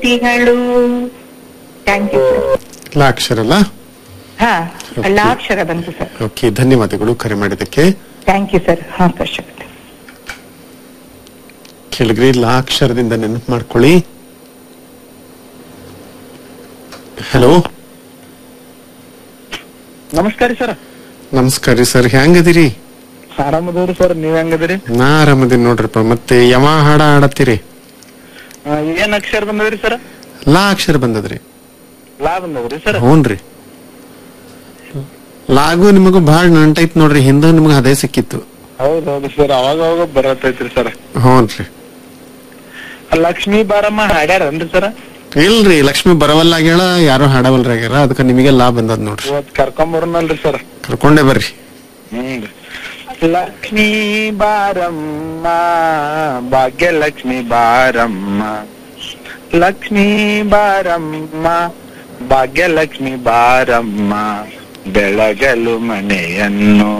ತಿಗಳು thank you sir ಎಲ್ಲ ಅಕ್ಷರ ಅಲ್ಲ ಹಾ ಎಲ್ಲ ಅಕ್ಷರ ಬಂತು ಸರ್ ಓಕೆ ಧನ್ಯವಾದಗಳು ಕರೆ ಮಾಡಿದ್ದಕ್ಕೆ ಥ್ಯಾಂಕ್ ಯು ಸರ್ ಹಾ ಕಷ್ಟ ಕೆಳಗ್ರಿ ಲಾ ಅಕ್ಷರದಿಂದ ನೆನಪು ಮಾಡ್ಕೊಳ್ಳಿ ಹಲೋ ನಮಸ್ಕಾರ ಸರ್ ನಮಸ್ಕಾರ ರೀ ಸರ್ ಹೆಂಗದಿರಿ ಆರಾಮದವ್ರಿ ಸರ್ ನೀವ್ ಹೆಂಗದಿರಿ ನಾ ಆರಾಮದೀನಿ ನೋಡ್ರಪ್ಪ ಮತ್ತೆ ಯಾವ ಹಾಡ ಹಾಡತ್ತೀರಿ ಆ, ಏನ್ ಅಕ್ಷರ ಬಂದದ್ರಿ ಸರ್ ಲಾ ಅಕ್ಷರ ಬಂದದ್ರಿ ಲಾ ಬಂದದ್ರಿ ಸರ್ ಹ್ಞೂನ್ರಿ ಲಾಗು ನಿಮಗೂ ಬಹಳ ನಂಟೈತ್ ನೋಡ್ರಿ ಹಿಂದೆ ನಿಮಗ ಅದೇ ಸಿಕ್ಕಿತ್ತು ಹೌದ್ ಹೌದು ಸರ್ ಅವಾಗ ಅವಾಗ ಬರತೈತ್ರಿ ಸರ್ ಹ್ಞೂನ್ರಿ ಲಕ್ಷ್ಮೀ ಬಾರಮ್ಮ ಹಾಡ್ಯಾರನ್ರಿ ಸರ್ ಇಲ್ರಿ ಲಕ್ಷ್ಮಿ ಬರವಲ್ಲ ಆಗ್ಯಾಳ ಯಾರು ಹಾಡವಲ್ರಿ ಆಗ್ಯಾರ ಅದಕ್ಕೆ ನಿಮಗೆ ಲಾ ಬಂದದ್ ನೋಡ್ರಿ ಇವತ್ ಕರ್ಕೊಂಬರ್ನಲ್ರಿ ಸರ್ ಕರ್ಕೊಂಡೇ ಬರ್ರಿ ಹ್ಮ್ ಲಕ್ಷ್ಮೀ ಬಾರಮ್ಮ ಭಾಗ್ಯಲಕ್ಷ್ಮಿ ಬಾರಮ್ಮ ಲಕ್ಷ್ಮೀ ಬಾರಮ್ಮ ಭಾಗ್ಯಲಕ್ಷ್ಮಿ ಬಾರಮ್ಮ ಬೆಳಗಲು ಮನೆಯನ್ನು